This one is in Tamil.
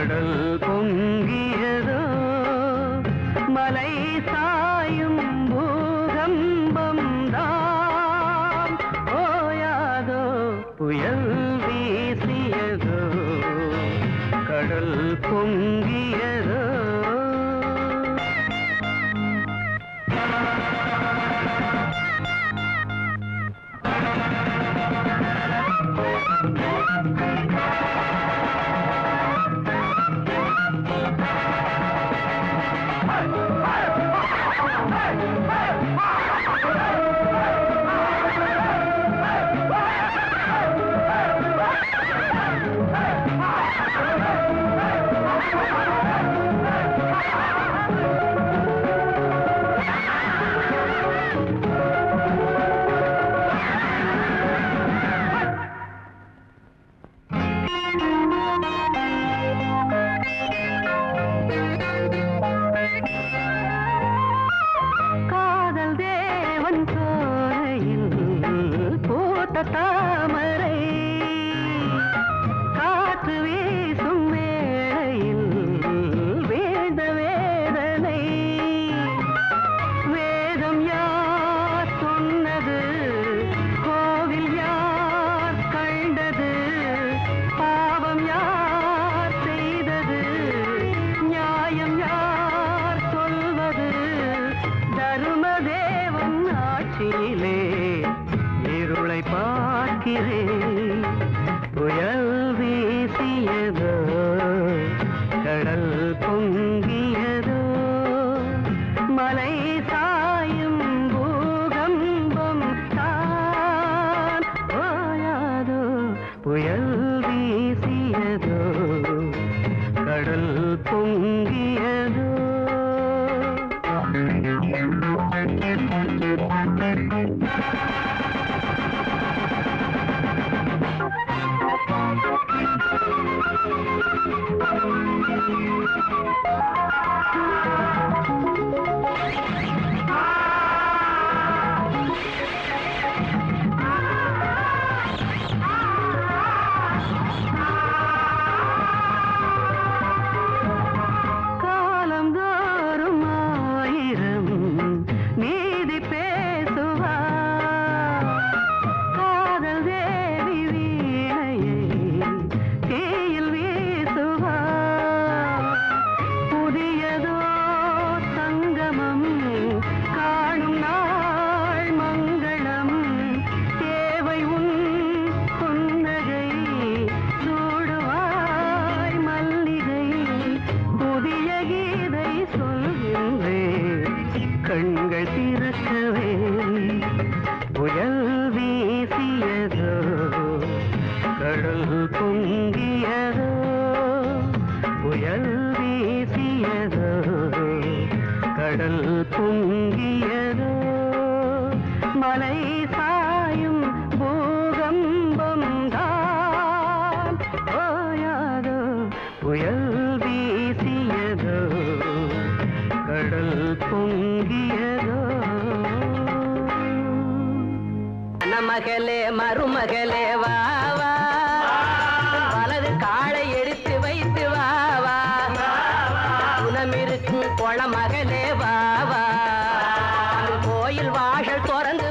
கடல் பொங்கியதோ மலை சாயும் பூகம்பம் தான் ஓயாதோ புயல் வீசியதோ கடல் பொங்கியதோ காதல் தேவன் சோலையில் பூத்த தாமரை காற்று வீசும் வேளையில் வேத வேதனை வேதம் யார் சொன்னது கோவில் யார் கண்டது பாவம் யார் செய்தது நியாயம் யார் சொல்வது தருமதேவன் ஆட்சியிலே இருளை பார்க்கிறேன் புயல் வீசியதோ கடல் பொங்கியதோ மலை சாயும் பூகம்பம் தான் ஓயாதோ புயல் வீசியதோ கடல் பொங்கியதோ காலந்தோறும் ஆயிரம் நீதி பேசுவா காதல் தேவி வீணையை தீயில் வீசுவா புதியதோ சங்கமம் காணும் நாள் மங்களம் தேவை உன் புன்னகை சூடுவாய் மல்லிகை புதிய கீதை சொல்கின்றேன் கண்கள் திறக்கவே புயல் வீசியதோ கடல் பொங்கியதோ புயல் வீசியதோ கடல் பொங்கியதோ மலை சாயும் பூகம்பம் தான் ஓயாதோ புயல் வீசியதோ கடல் பொங்கியதோ மகளே மருமகளே வா வா வலது காலை எடுத்து வைத்து வா வா குணமிருக்கும் குளமகளே வா வா கோயில் வாசல் திறந்து